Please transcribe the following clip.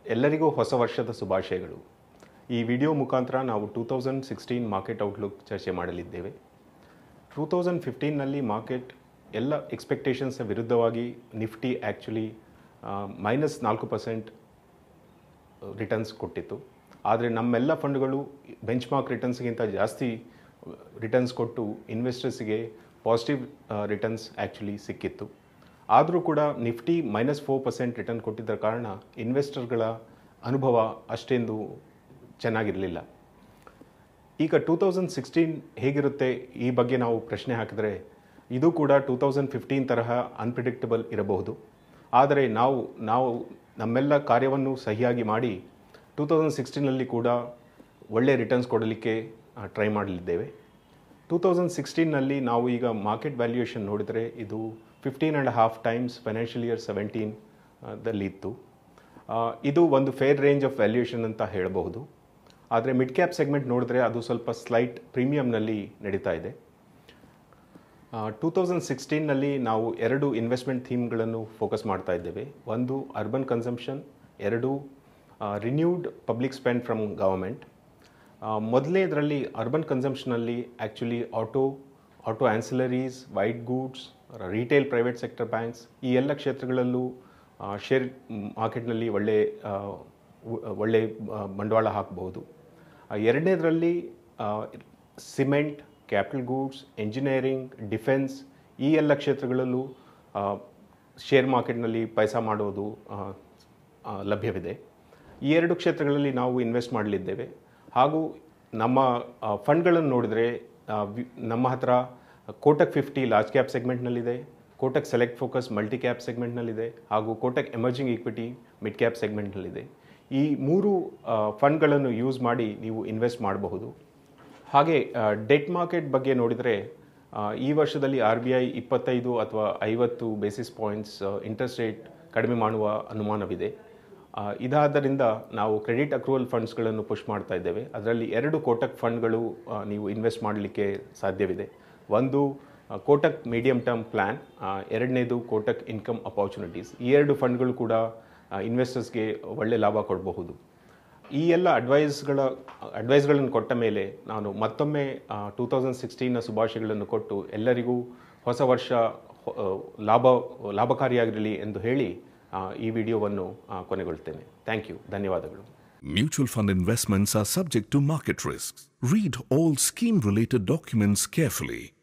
ಎಲ್ಲರಿಗೂ ಹೊಸ ವರ್ಷದ ಶುಭಾಶಯಗಳು ಈ ವಿಡಿಯೋ ಮುಖಾಂತರ ನಾವು two thousand sixteen market outlook ಚರ್ಚೆ ಮಾಡಲಿದ್ದೇವೆ ಟೂ ತೌಸಂಡ್ ಫಿಫ್ಟೀನ್ನಲ್ಲಿ ಮಾರ್ಕೆಟ್ ಎಲ್ಲ ಎಕ್ಸ್ಪೆಕ್ಟೇಷನ್ಸ್ ವಿರುದ್ಧವಾಗಿ ನಿಫ್ಟಿ ಆ್ಯಕ್ಚುಲಿ ಮೈನಸ್ ನಾಲ್ಕು ಪರ್ಸೆಂಟ್ ರಿಟರ್ನ್ಸ್ ಕೊಟ್ಟಿತ್ತು ಆದರೆ ನಮ್ಮೆಲ್ಲ ಫಂಡ್ಗಳು ಬೆಂಚ್ ಮಾರ್ಕ್ ರಿಟರ್ನ್ಸ್ಗಿಂತ ಜಾಸ್ತಿ ರಿಟರ್ನ್ಸ್ ಕೊಟ್ಟು ಇನ್ವೆಸ್ಟರ್ಸ್ಗೆ ಪಾಸಿಟಿವ್ ರಿಟರ್ನ್ಸ್ ಆ್ಯಕ್ಚುಲಿ ಸಿಕ್ಕಿತ್ತು ಆದರೂ ಕೂಡ Nifty minus four percent return ಕೊಟ್ಟಿದ್ದ ಕಾರಣ ಇನ್ವೆಸ್ಟರ್ಗಳ ಅನುಭವ ಅಷ್ಟೇಂದು ಚೆನ್ನಾಗಿರಲಿಲ್ಲ ಈಗ ಟೂ ತೌಸಂಡ್ ಸಿಕ್ಸ್ಟೀನ್ ಹೇಗಿರುತ್ತೆ ಈ ಬಗ್ಗೆ ನಾವು ಪ್ರಶ್ನೆ ಹಾಕಿದರೆ ಇದು ಕೂಡ ಟೂ ತೌಸಂಡ್ ಫಿಫ್ಟೀನ್ ತರಹ ಅನ್ಪ್ರಿಡಿಕ್ಟಬಲ್ ಇರಬಹುದು ಆದರೆ ನಾವು ನಾವು ನಮ್ಮೆಲ್ಲ ಕಾರ್ಯವನ್ನು ಸಹಿಯಾಗಿ ಮಾಡಿ ಟೂ ತೌಸಂಡ್ ಸಿಕ್ಸ್ಟೀನಲ್ಲಿ ಕೂಡ ಒಳ್ಳೆ ರಿಟರ್ನ್ಸ್ ಕೊಡಲಿಕ್ಕೆ ಟ್ರೈ ಮಾಡಲಿದ್ದೇವೆ ಟೂ ತೌಸಂಡ್ ಸಿಕ್ಸ್ಟೀನ್ನಲ್ಲಿ ನಾವು ಈಗ ಮಾರ್ಕೆಟ್ ವ್ಯಾಲ್ಯೂಯೇಷನ್ ನೋಡಿದರೆ ಇದು fifteen and half times financial year seventeen ದಲ್ಲಿ ಇತ್ತು ಆ, ಇದು ಒಂದು ಫೇರ್ ರೇಂಜ್ ಆಫ್ ವ್ಯಾಲ್ಯೂಯೇಷನ್ ಅಂತ ಹೇಳಬಹುದು ಆದರೆ ಮಿಡ್ ಕ್ಯಾಪ್ ಸೆಗ್ಮೆಂಟ್ ನೋಡಿದ್ರೆ ಅದು ಸ್ವಲ್ಪ ಸ್ಲೈಟ್ ಪ್ರೀಮಿಯಂನಲ್ಲಿ ನಡೀತಾ ಇದೆ ಟೂ ತೌಸಂಡ್ ಸಿಕ್ಸ್ಟೀನ್ನಲ್ಲಿ ನಾವು ಎರಡು ಇನ್ವೆಸ್ಟ್ಮೆಂಟ್ ಥೀಮ್ಗಳನ್ನು ಫೋಕಸ್ ಮಾಡ್ತಾ ಇದ್ದೇವೆ ಒಂದು ಅರ್ಬನ್ ಕನ್ಸಂಪ್ಷನ್ ಎರಡು renewed public spend from government ಮೊದಲನೇದರಲ್ಲಿ ಅರ್ಬನ್ ಕನ್ಸಂಪ್ಷನಲ್ಲಿ actually auto auto ancillaries white goods retail private sector banks ಈ ಎಲ್ಲ ಕ್ಷೇತ್ರಗಳಲ್ಲೂ ಶೇರ್ ಮಾರ್ಕೆಟ್ನಲ್ಲಿ ಒಳ್ಳೆ ಆ, ಉ- ಒಳ್ಳೆ ಆ, ಬಂಡವಾಳ ಹಾಕಬಹುದು ಎರಡನೇದರಲ್ಲಿ cement capital goods engineering defence ಈ ಎಲ್ಲ ಕ್ಷೇತ್ರಗಳಲ್ಲೂ ಆ, ಶೇರ್ ಮಾರ್ಕೆಟ್ನಲ್ಲಿ ಪೈಸಾ ಮಾಡೋದು ಆ, ಆ, ಲಭ್ಯವಿದೆ ಈ ಎರಡು ಕ್ಷೇತ್ರಗಳಲ್ಲಿ ನಾವು ಇನ್ವೆಸ್ಟ್ ಮಾಡಲಿದ್ದೇವೆ ಹಾಗೂ ನಮ್ಮ ಫಂಡ್ಗಳನ್ನು ನೋಡಿದರೆ ಆ, ವಿ- ನಮ್ಮ ಹತ್ರ ಕೋಟಕ್ ಫಿಫ್ಟಿ ಲಾರ್ಜ್ ಕ್ಯಾಪ್ ಸೆಗ್ಮೆಂಟ್ನಲ್ಲಿದೆ Kotak select focus multi cap ಸೆಗ್ಮೆಂಟ್ನಲ್ಲಿದೆ ಹಾಗೂ Kotak emerging equity mid cap ಸೆಗ್ಮೆಂಟ್ನಲ್ಲಿದೆ ಈ ಮೂರು ಫಂಡ್ಗಳನ್ನು ಯೂಸ್ ಮಾಡಿ ನೀವು ಇನ್ವೆಸ್ಟ್ ಮಾಡಬಹುದು ಹಾಗೆ ಡೆಟ್ ಮಾರ್ಕೆಟ್ ಬಗ್ಗೆ ನೋಡಿದರೆ ಆ, ಈ ವರ್ಷದಲ್ಲಿ ಆರ್ ಬಿ ಐ ಇಪ್ಪತ್ತೈದು ಅಥವಾ ಐವತ್ತು ಬೇಸಿಸ್ ಪಾಯಿಂಟ್ಸ್ ಇಂಟ್ರೆಸ್ಟ್ ರೇಟ್ ಕಡಿಮೆ ಮಾಡುವ ಅನುಮಾನವಿದೆ ಆ, ಇದಾದ್ದರಿಂದ ನಾವು ಕ್ರೆಡಿಟ್ ಅಕ್ರೂವಲ್ ಫಂಡ್ಸ್ಗಳನ್ನು ಪುಷ್ ಮಾಡ್ತಾ ಇದ್ದೇವೆ ಅದರಲ್ಲಿ ಎರಡು ಕೋಟಕ್ ಫಂಡ್ಗಳು ಆ, ನೀವು ಇನ್ವೆಸ್ಟ್ ಮಾಡಲಿಕ್ಕೆ ಸಾಧ್ಯವಿದೆ ಒಂದು ಆ, ಕೋಟಕ್ ಮೀಡಿಯಂ ಟರ್ಮ್ ಪ್ಲ್ಯಾನ್ ಎರಡನೇದು ಕೋಟಕ್ ಇನ್ಕಮ್ ಅಪಾರ್ಚುನಿಟೀಸ್ ಈ ಎರಡು ಫಂಡ್ಗಳು ಕೂಡ ಇನ್ವೆಸ್ಟರ್ಸ್ಗೆ ಒಳ್ಳೆ ಲಾಭ ಕೊಡಬಹುದು ಈ ಎಲ್ಲ ಅಡ್ವೈಸ್ಗಳ ಅಡ್ವೈಸ್ಗಳನ್ನು ಕೊಟ್ಟ ಮೇಲೆ ನಾನು ಮತ್ತೊಮ್ಮೆ ಟೂ ತೌಸಂಡ್ ಸಿಕ್ಸ್ಟೀನ್ನ ಶುಭಾಶಯಗಳನ್ನು ಕೊಟ್ಟು ಎಲ್ಲರಿಗೂ ಹೊಸ ವರ್ಷ ಹೊ- ಆ, ಲಾಭ ಲಾಭಕಾರಿಯಾಗಿರಲಿ ಎಂದು ಹೇಳಿ ಆ, ಈ ವಿಡಿಯೋವನ್ನು ಆ, ಕೊನೆಗೊಳ್ತೇನೆ ಥ್ಯಾಂಕ್ ಯು ಧನ್ಯವಾದಗಳು Mutual fund investments are subject to market risks. Read all scheme related documents carefully.